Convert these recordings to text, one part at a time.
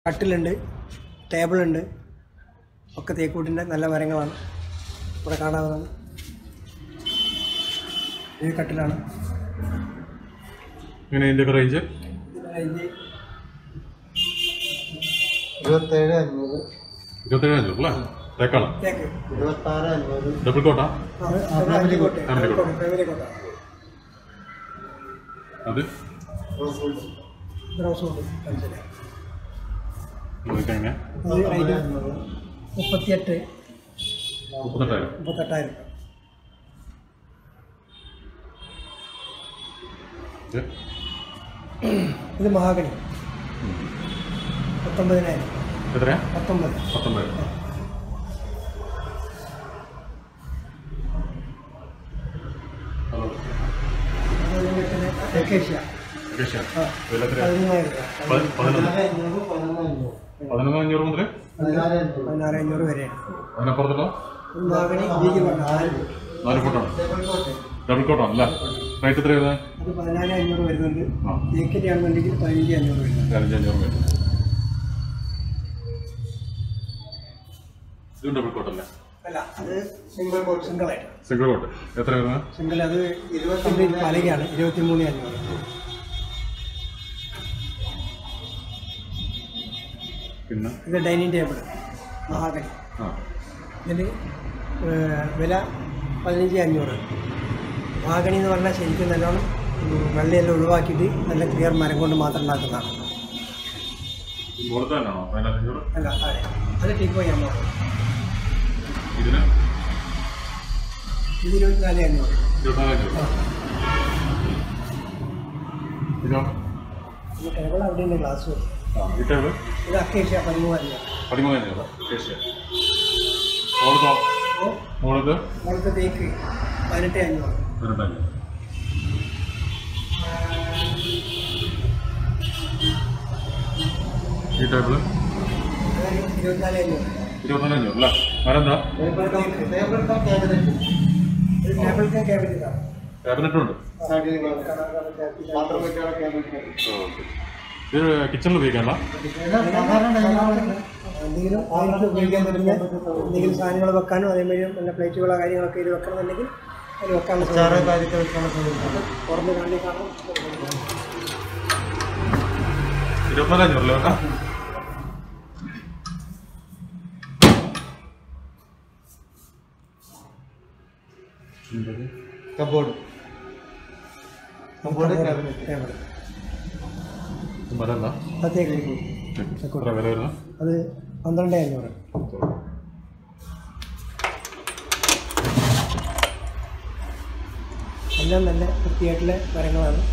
കട്ടിലുണ്ട് ടേബിളുണ്ട് ഒക്കെ തേക്കൂട്ടിൻ്റെ നല്ല മരങ്ങളാണ് ഇവിടെ കാണാവുന്നതാണ് ഇത് കട്ടിലാണ് ഇങ്ങനെ ഇതിൻ്റെ റേഞ്ച് ഇതിൻ്റെ റേഞ്ച് ഇരുപത്തേഴ് അഞ്ഞൂറ് ഇരുപത്തേഴ് അഞ്ഞൂറ് അല്ലേ തേക്കാണ് തേക്ക് ഇരുപത്താറ് അഞ്ഞൂറ് ഡബിൾ കോട്ടാ family coat family coat. Family coat അത് റോസ് വുഡ് റോസ് കൊണ്ട് കളിച്ചില്ല ഇതൊക്കെ എങ്ങനെ അത് റേറ്റ് മുപ്പത്തിയെട്ട് മുപ്പത്തെട്ടായിരം മുപ്പത്തെട്ടായിരം രൂപ ഇത് ഇത് മഹാഗണി പത്തൊമ്പതിനായിരം എത്രയാ പത്തൊമ്പത് പത്തൊമ്പത് ഹലോ തെക്കേഷ്യ രക്ഷ ആ. ഇതിലെത്രയാ പതിമൂന്നായിരം രൂപ പതി- പതിനൊന്ന് പതിനാല് അഞ്ഞൂറ് പതിനൊന്ന് അഞ്ഞൂറ് പതിനൊന്ന് അഞ്ഞൂറ് മുതൽ പതിനാല് അഞ്ഞൂറ് പതിനാറ് അഞ്ഞൂറ് വരെയാണ് അതിനപ്പുറത്തുള്ള ഇത് മഹാഗണി വീതി പറഞ്ഞ നാല് ഫുട്ടാണ് ടേബിൾ കോട്ട് ഡബിൾ കോട്ടാണ് അല്ലേ റേറ്റ് എത്ര വരുന്നത് അത് പതിനാല് അഞ്ഞൂറ് വരുന്നുണ്ട് ആ തേക്കിൻ്റെ ആണെന്നുണ്ടെങ്കിൽ പതിനഞ്ച് അഞ്ഞൂറ് വരുന്നുണ്ട് പതിനഞ്ച് അഞ്ഞൂറ് വരും ഇതും ഡബിൾ കോട്ടല്ലേ അല്ല അത് സിംഗിൾ കോട്ട് സിംഗിളായിട്ട് സിംഗിൾ കോട്ട് എത്ര വരുന്നത് സിംഗിൾ അത് ഇരുപത്തി പലകയാണ് ഇരുപത്തി മൂന്ന് അഞ്ഞൂറ് പിന്നെ ഇത് ഡൈനിങ് ടേബിൾ മഹാഗണി ആ ഇതിന് ഏഹ്, വില പതിനഞ്ച് അഞ്ഞൂറ് മഹാഗണി എന്ന് പറഞ്ഞാൽ ശരിക്കും നല്ലോണം ഉം, വെള്ളയെല്ലാം ഒഴിവാക്കിയിട്ട് നല്ല ക്ലിയർ മരം കൊണ്ട് മാത്രം ഉണ്ടാക്കുന്നതാണ് മുകളിൽ തന്നെയാണോ പതിനാല് അഞ്ഞൂറ് അല്ല അതെ അത് ടീക്കോ അമ്മ ഇതിന് ഇത് ഇരുപത്തിനാല് അഞ്ഞൂറ് ഇരുപത്തിനാല് അഞ്ഞൂറ് ഇതോ ഇത് ടേബിൾ അവിടെയുണ്ട് ഗ്ലാസ് ആ ഈ ടേബിൾ ഇത് അക്കേഷ്യ പതിമൂന്ന് അഞ്ഞൂറ് പതിമൂന്ന് അഞ്ഞൂറ് ഏഷ്യ മുകളിലോ മുകളിൽ മുളത്ത് തേക്ക് പതിനെട്ട് അഞ്ഞൂറ് പതിനെട്ട് അഞ്ഞൂറ് ഈ ടേബിൾ അതായത് ഇരുപത്തിനാല് അഞ്ഞൂറ് ഇരുപത്തിനാല് അഞ്ഞൂറ് അല്ലേ മരം എന്താ table top table top cabinet ഇത് ടേബിൾ ക്യാബിനറ്റാണ് ക്യാബിനറ്റും ഉണ്ട് പാത്രം വെക്കാനുള്ള ക്യാബിനറ്റ് ഇത് കിച്ചണിൽ ഉപയോഗിക്കാനുള്ള സാധാരണ ഡൈനിങ് എന്തെങ്കിലും ആയിട്ട് ഉപയോഗിക്കാൻ പറ്റുന്ന എന്തെങ്കിലും സാധനങ്ങൾ വെക്കാനും അതേമാതിരി നല്ല പ്ലേറ്റുകളോ കാര്യങ്ങളൊക്കെ ഇത് വെക്കണമെന്നുണ്ടെങ്കിൽ അത് വെക്കാനുള്ള ചാറ് സൗകര്യം. കാര്യത്തിൽ വെക്കാനുള്ള സൗകര്യം പുറത്ത് കാണി കാണാം ഇരുപത്തിനാല് അഞ്ഞൂറല്ലേ കേട്ടോ കബോർഡ് കബോർഡ് ക്യാബിനറ്റ് ടേബിൾ മരം എന്താ അതേക്ക് എത്ര വില വരുന്നത് അത് പന്ത്രണ്ട് അഞ്ഞൂറ് എല്ലാം നല്ല വൃത്തിയായിട്ടുള്ള മരങ്ങളാണ്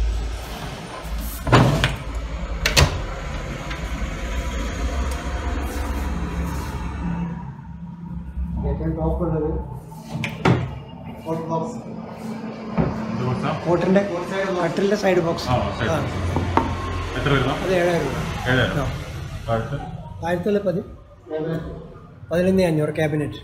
ഏറ്റവും ടോപ്പ് ഉള്ളത് ഹോട്ട് ബോക്സ് ഇത് കുറച്ചാ? കോട്ടിൻ്റെ കട്ടിലിൻ്റെ സൈഡ് ബോക്സ് ആ, side ആ എത്ര വരുന്ന അത് ഏഴായിരം രൂപ ഏഴായിരം ആ. താഴത്ത് ആയിരത്തി പതി ക്യാബിനറ്റ് പതിനൊന്ന് അഞ്ഞൂറ് ക്യാബിനറ്റ്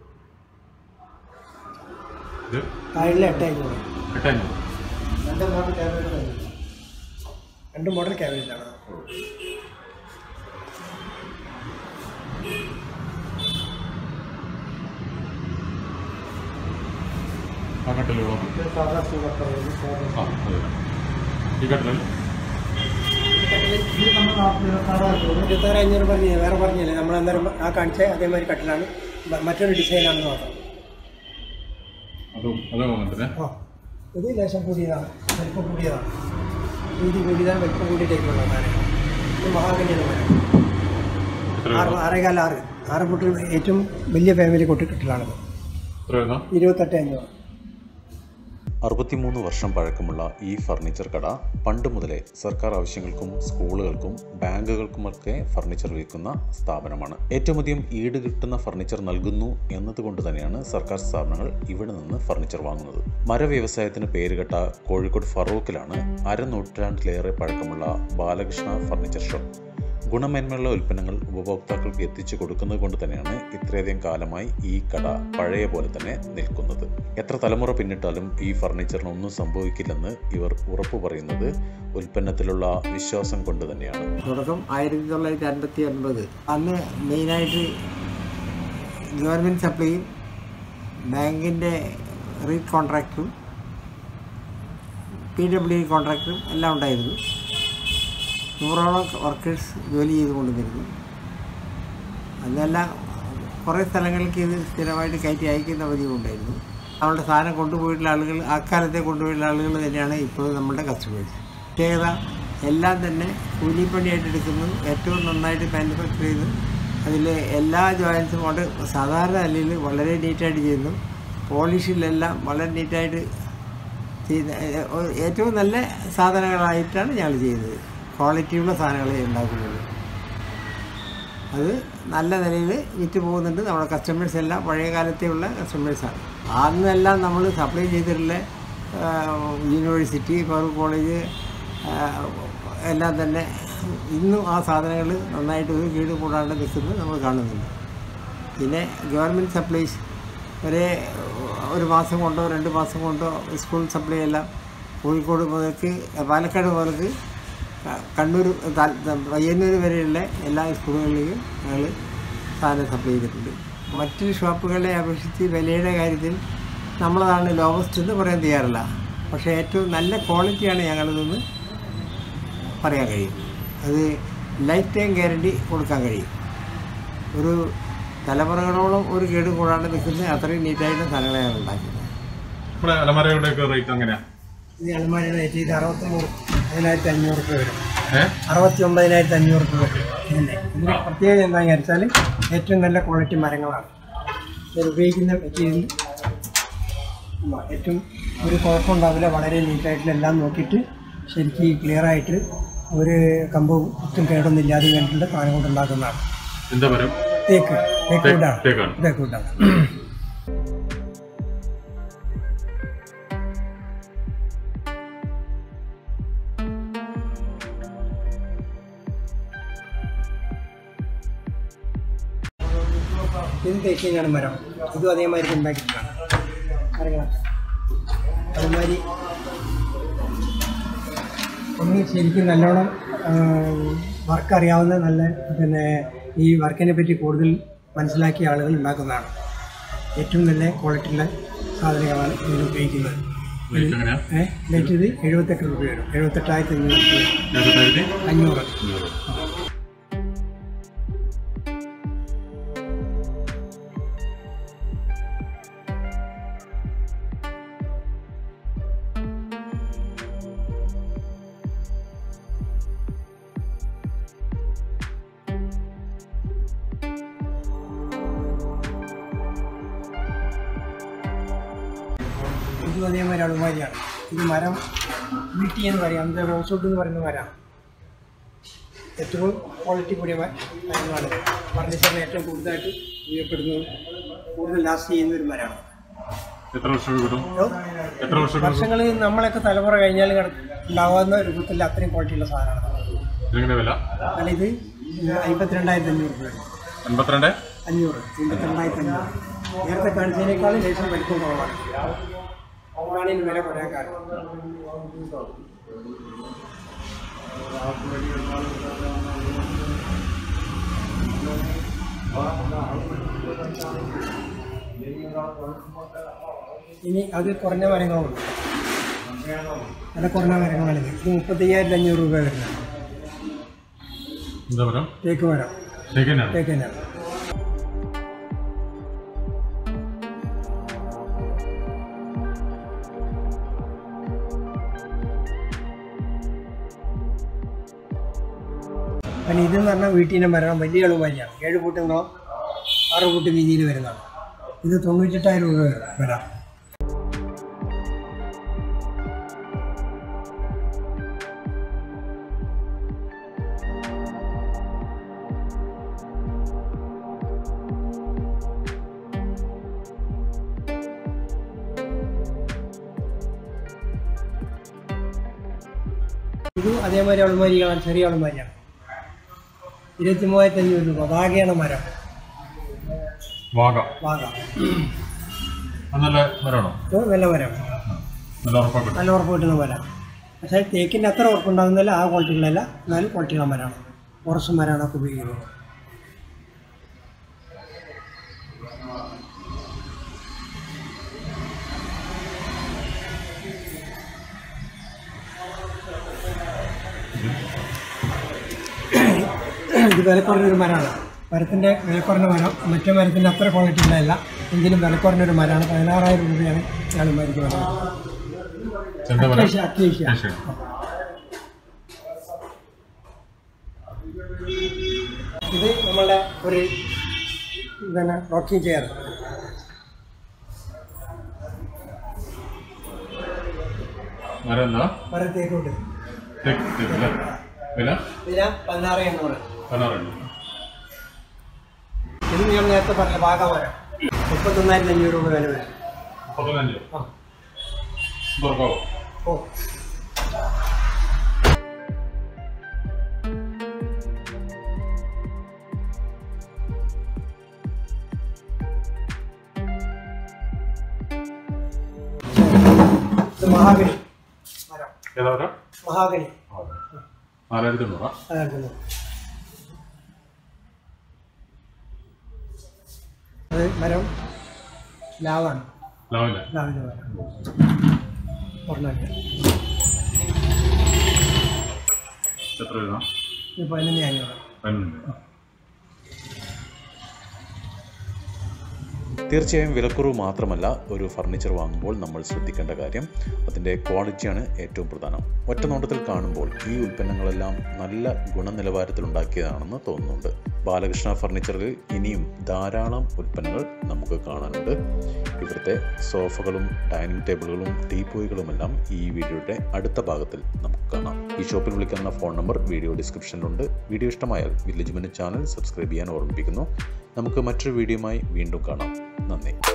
ഇത് താഴിലെ എട്ട് അഞ്ഞൂറ് എട്ട് അഞ്ഞൂറ് രണ്ട് മോഡൽ ക്യാബിനറ്റ് രണ്ട് മോഡൽ ക്യാബിനറ്റാണ് ആ കട്ടിലുകളോ സാധാ സൂപ്പർ ആ അതെ ഈ കട്ടിലിൽ ഇത് നമ്മൾ നാട്ടിൽ ഇരുപത്താറ് അഞ്ഞൂറ് ഇരുപത്താറ് അഞ്ഞൂറ് പറഞ്ഞില്ല വേറെ പറഞ്ഞില്ലേ നമ്മൾ അന്നേരം ആ കാണിച്ച അതേമാതിരി കട്ടിലാണ് ബ- മറ്റൊരു ഡിസൈനാണെന്ന് മാത്രം അതും അതേ മോമെന്റിന് ആ ഇത് ലേശം കൂടിയതാണ് വലിപ്പം കൂടിയതാണ് വീതി കൂടിയതാണ് വലിപ്പം കൂടിയിട്ടേക്കുള്ള മരം ഇത് മഹാഗണിയാണ് മരം എത്ര ആറ് വരുന്ന ആറേകാല ആറ് ആറ് ഫുട്ട് ഏറ്റവും വലിയ ഫാമിലി കൊട്ടി കെട്ടിലാണത് എത്ര വരുന്ന ഇരുപത്തെട്ട് അഞ്ഞൂറ് അറുപത്തിമൂന്ന് വർഷം പഴക്കമുള്ള ഈ ഫർണിച്ചർ കട പണ്ട് മുതലേ സർക്കാർ ആവശ്യങ്ങൾക്കും സ്കൂളുകൾക്കും ബാങ്കുകൾക്കുമൊക്കെ ഫർണിച്ചർ വിൽക്കുന്ന സ്ഥാപനമാണ് ഏറ്റവും അധികം ഈട് കിട്ടുന്ന ഫർണിച്ചർ നൽകുന്നു എന്നതുകൊണ്ട് തന്നെയാണ് സർക്കാർ സ്ഥാപനങ്ങൾ ഇവിടെ നിന്ന് ഫർണിച്ചർ വാങ്ങുന്നത് മരവ്യവസായത്തിന് പേരുകെട്ട കോഴിക്കോട് ഫറൂഖിലാണ് അരനൂറ്റാണ്ടിലേറെ പഴക്കമുള്ള ബാലകൃഷ്ണ ഫർണിച്ചർ ഷോപ്പ് ഗുണമേന്മയുള്ള ഉൽപ്പന്നങ്ങൾ ഉപഭോക്താക്കൾക്ക് എത്തിച്ചു കൊടുക്കുന്നത് കൊണ്ട് തന്നെയാണ് ഇത്രയധികം കാലമായി ഈ കട പഴയ പോലെ തന്നെ നിൽക്കുന്നത് എത്ര തലമുറ പിന്നിട്ടാലും ഈ ഫർണിച്ചറിന് ഒന്നും സംഭവിക്കില്ലെന്ന് ഇവർ ഉറപ്പു പറയുന്നത് ഉൽപ്പന്നത്തിലുള്ള വിശ്വാസം കൊണ്ട് തന്നെയാണ് തുടക്കം ആയിരത്തി തൊള്ളായിരത്തി അൻപത്തി ഒൻപത് അന്ന് മെയിനായിട്ട് ഗവൺമെൻറ് സപ്ലൈയും ബാങ്കിൻ്റെ റീറ്റ് കോൺട്രാക്റ്റും പി ഡബ്ല്യു ഡി കോൺട്രാക്റ്റും എല്ലാം ഉണ്ടായിരുന്നു നൂറോളം വർക്കേഴ്സ് ജോലി ചെയ്തുകൊണ്ടിരുന്നു അന്നെല്ലാം കുറേ സ്ഥലങ്ങൾക്ക് ഇത് സ്ഥിരമായിട്ട് കയറ്റി അയക്കുന്ന പതിവുണ്ടായിരുന്നു നമ്മളുടെ സാധനം കൊണ്ടുപോയിട്ടുള്ള ആളുകൾ അക്കാലത്തെ കൊണ്ടുപോയിട്ടുള്ള ആളുകൾ തന്നെയാണ് ഇപ്പോൾ നമ്മളുടെ കസ്റ്റമേഴ്സ് പ്രത്യേകത എല്ലാം തന്നെ കൂലിപ്പണിയായിട്ട് എടുക്കുന്നു ഏറ്റവും നന്നായിട്ട് മാനുഫാക്ചർ ചെയ്ത് അതിൽ എല്ലാ ജോയിൻസും കൊണ്ട് സാധാരണ അല്ലിൽ വളരെ നീറ്റായിട്ട് ചെയ്യുന്നു പോളിഷിലെല്ലാം വളരെ നീറ്റായിട്ട് ചെയ്യുന്ന ഏ- ഏ- ഏറ്റവും നല്ല സാധനങ്ങളായിട്ടാണ് ഞങ്ങൾ ചെയ്യുന്നത് ക്വാളിറ്റിയുള്ള സാധനങ്ങളെ ഉണ്ടാക്കുന്നത് അത് നല്ല നിലയിൽ വിറ്റ് പോകുന്നുണ്ട് നമ്മുടെ കസ്റ്റമേഴ്സ് എല്ലാം പഴയ കാലത്തെയുള്ള കസ്റ്റമേഴ്സാണ് അന്നെല്ലാം നമ്മൾ സപ്ലൈ ചെയ്തിട്ടുള്ള ആ, യൂണിവേഴ്സിറ്റി ഫറൂഖ് കോളേജ് ആ, എല്ലാം തന്നെ ഇന്നും ആ സാധനങ്ങൾ നന്നായിട്ട് ഒരു കേട് കൂടാണ്ട് നിൽക്കുന്നത് നമ്മൾ കാണുന്നുണ്ട് പിന്നെ ഗവൺമെൻറ് സപ്ലൈസ് ഒരേ ഒരു മാസം കൊണ്ടോ രണ്ട് മാസം കൊണ്ടോ സ്കൂൾ സപ്ലൈ എല്ലാം കോഴിക്കോട് മുതൽക്ക് പാലക്കാട് മുതൽക്ക് ക- കണ്ണൂർ താൽ- പയ്യന്നൂർ വരെയുള്ള എല്ലാ സ്കൂളുകളിലേക്കും ഞങ്ങൾ സാധനം സപ്ലൈ ചെയ്തിട്ടുണ്ട് മറ്റ് ഷോപ്പുകളെ അപേക്ഷിച്ച് വിലയുടെ കാര്യത്തിൽ നമ്മളതാണ് ലോവസ്റ്റ് എന്ന് പറയാൻ തയ്യാറില്ല പക്ഷേ ഏറ്റവും നല്ല ക്വാളിറ്റിയാണ് ഞങ്ങളിതെന്ന് പറയാൻ കഴിയും അത് ലൈഫ് ടൈം ഗ്യാരണ്ടി കൊടുക്കാൻ കഴിയും ഒരു തലമുറകളോളം ഒരു കേട് കൂടാണ്ട് നിൽക്കുന്ന അത്രയും നീറ്റായിട്ട് സാധനങ്ങളെയാണ് ഉണ്ടാക്കുന്നത് നമ്മുടെ അലമാരയുടെയൊക്കെ റേറ്റ് എങ്ങനെയാ ഇത് അലമാരയുടെ റേറ്റ് ഇത് അറുപത്തൊമ്പത് പതിനായിരത്തി അഞ്ഞൂറ് രൂപ വരും ഏഹ് അറുപത്തി ഒമ്പതിനായിരത്തി അഞ്ഞൂറ് രൂപ വരും ഇതിൻ്റെ ഇതിന് പ്രത്യേകത എന്താണെന്ന് വെച്ചാൽ ഏറ്റവും നല്ല ക്വാളിറ്റി മരങ്ങളാണ് ഇതിൽ ഉപയോഗിക്കുന്ന മെറ്റീരിയൽ ഏറ്റവും ഒരു കുഴപ്പമുണ്ടാവില്ല വളരെ നീറ്റായിട്ടുള്ള എല്ലാം നോക്കിയിട്ട് ശരിക്കും ക്ലിയറായിട്ട് ഒരു കമ്പവും ഒട്ടും കേടൊന്നും ഇല്ലാതെ വേണ്ടിയിട്ട് സാധനം കൊണ്ട് ഉണ്ടാക്കുന്നതാണ് എന്താ പറയാ തേക്ക് തേക്ക് വുഡാണ് തേക്കാണ് തേക്ക് വുഡാണ് ഇത് തേക്കിനാണ് മരം ഇതും അതേമാതിരി ഉണ്ടാക്കിയിട്ടാണ് മരങ്ങളൊക്കെ അതുമാതിരി ഒന്ന് ശരിക്കും നല്ലോണം വർക്ക് അറിയാവുന്ന നല്ല പിന്നെ ഈ വർക്കിനെ പറ്റി കൂടുതൽ മനസ്സിലാക്കിയ ആളുകൾ ഉണ്ടാക്കുന്നതാണ് ഏറ്റവും നല്ല ക്വാളിറ്റിയുള്ള സാധനങ്ങളാണ് ഇതിൽ ഉപയോഗിക്കുന്നത് റേറ്റ് എങ്ങനെയാ ഏഹ് റേറ്റ് ഇത് എഴുപത്തെട്ട് രൂപ വരും എഴുപത്തെട്ടായിരത്തി അഞ്ഞൂറ് രൂപ എഴുപത്തായിരത്തി അഞ്ഞൂറ് അഞ്ഞൂറ് ഇതും അതേമാതിരി അളുമാരിയാണ് ഇത് മരം വീട്ടി എന്ന് പറയാം അത് റോസോട്ട് എന്ന് പറയുന്ന മരമാണ് ഏറ്റവും ക്വാളിറ്റി കൂടിയ മ- മരങ്ങളാണ് ഫർണിച്ചറിന് ഏറ്റവും കൂടുതലായിട്ട് ഉപയോഗപ്പെടുന്നത് കൂടുതൽ ലാസ്റ്റ് ചെയ്യുന്ന ഒരു മരമാണ് എത്ര വർഷം കിട്ടും എത്ര വർഷം കിട്ടും വർഷങ്ങൾ നമ്മളൊക്കെ തലമുറ കഴിഞ്ഞാൽ കിട- ഉണ്ടാകാവുന്ന രൂപത്തിൽ അത്രയും ക്വാളിറ്റിയുള്ള സാധനമാണ് ഇതിനെങ്ങനെ വില എന്നാൽ ഇത് അമ്പത്തിരണ്ടായിരത്തി അഞ്ഞൂറ് രൂപ വരും. എൺപത്തിരണ്ട് അഞ്ഞൂറ് അമ്പത്തിരണ്ടായിരത്തി അഞ്ഞൂറ് നേരത്തെ കാണിച്ചതിനേക്കാളും ലേശം വലിപ്പം കുറവാണ് അതാണ് ഇതിന് വില കുറയാൻ കാരണം ഇനി അത് കുറഞ്ഞ മരങ്ങളുണ്ട് വില കുറഞ്ഞ മരങ്ങളാണിത് ഇത് മുപ്പത്തയ്യായിരത്തി അഞ്ഞൂറ് രൂപ വരുന്നത് എന്താ പറയാ തേക്ക് മരം തേക്കനാണ് തേക്ക് തന്നെയാണ് പിന്നെ ഇതെന്ന് പറഞ്ഞാൽ വീട്ടിൻ്റെ മരണം വലിയ എളുപ്പമാണ് ഏഴ് ഫൂട്ട് നീളം ആറ് ഫൂട്ട് വീതിയിൽ വരുന്നതാണ് ഇത് തൊണ്ണൂറ്റെട്ടായിരം രൂപ വരും വില ഇത് അതേമാതിരി അളുമാരികളാണ് ചെറിയ അളുമാരിയാണ് ഇരുപത്തി മൂവായിരത്തി അഞ്ഞൂറ് രൂപ വാഗയാണ് മരം വാഗ വാഗ അത് നല്ല മരമാണോ ഇത് നല്ല മരം നല്ല ഉറപ്പൊക്കെ നല്ല ഉറപ്പ് കിട്ടുന്ന മരം പക്ഷേ തേക്കിൻ്റെ അത്ര ഉറപ്പുണ്ടാകുന്നില്ല ആ ക്വാളിറ്റികളല്ല എന്നാലും ക്വാളിറ്റിയുള്ള മരമാണ് ഉറച്ച മരമാണ് ഒക്കെ ഉപയോഗിക്കുന്നത് ഇത് വിലക്കുറഞ്ഞൊരു മരമാണ് മരത്തിൻ്റെ വിലക്കുറഞ്ഞ മരം മറ്റേ മരത്തിൻ്റെ അത്ര ക്വാളിറ്റി ഉള്ളതല്ല എങ്കിലും വിലക്കുറഞ്ഞൊരു മരമാണ് പതിനാറായിരം രൂപയാണ് ഇയാൾ മരത്തിന് വരുന്നത് എന്താ മരം അത്യാവശ്യം അത്യാവശ്യം അത്യാവശ്യം. ഇത് നമ്മളുടെ ഒരു എന്താണ് റോക്കിംഗ് ചെയർ മരം എന്താ മരം തേക്കുണ്ട് തേക്ക് തേക്ക് അല്ലേ വില വില പതിനാറ് എണ്ണൂറ് പതിനാറുണ്ട് ഇത് ഞാൻ നേരത്തെ പറഞ്ഞ ഭാഗമരം മുപ്പത്തൊന്നായിരത്തി അഞ്ഞൂറ് രൂപ വില വരും മുപ്പത്തഞ്ച് ആ തുറക്കാവോ ഓ ഇത് മഹാഗണി മരം ഏതാ മരം മഹാഗണി നാലായിരത്തി എണ്ണൂറാ അതായിരുന്നു അത് മരം ലാവാണ് ലാവില്ല ലാവിൻ്റെ മരം പറഞ്ഞാൽ എത്ര എഴുതാം ഇത് പതിനഞ്ച് അഞ്ഞൂറ് പതിനൊന്ന് തീർച്ചയായും വിലക്കുറവ് മാത്രമല്ല ഒരു ഫർണിച്ചർ വാങ്ങുമ്പോൾ നമ്മൾ ശ്രദ്ധിക്കേണ്ട കാര്യം അതിൻ്റെ ക്വാളിറ്റിയാണ് ഏറ്റവും പ്രധാനം ഒറ്റ നോട്ടത്തിൽ കാണുമ്പോൾ ഈ ഉൽപ്പന്നങ്ങളെല്ലാം നല്ല ഗുണനിലവാരത്തിലുണ്ടാക്കിയതാണെന്ന് തോന്നുന്നുണ്ട് ബാലകൃഷ്ണ ഫർണിച്ചറിൽ ഇനിയും ധാരാളം ഉൽപ്പന്നങ്ങൾ നമുക്ക് കാണാനുണ്ട് ഇവിടുത്തെ സോഫകളും ഡൈനിങ് ടേബിളുകളും ടീപ്പോയികളുമെല്ലാം ഈ വീഡിയോയുടെ അടുത്ത ഭാഗത്തിൽ നമുക്ക് കാണാം ഈ ഷോപ്പിൽ വിളിക്കുന്ന ഫോൺ നമ്പർ വീഡിയോ ഡിസ്ക്രിപ്ഷനിലുണ്ട് വീഡിയോ ഇഷ്ടമായാൽ വില്ലേജ് മിനിറ്റ് ചാനൽ സബ്സ്ക്രൈബ് ചെയ്യാൻ ഓർമ്മിപ്പിക്കുന്നു നമുക്ക് മറ്റൊരു വീഡിയോയുമായി വീണ്ടും കാണാം നന്ദി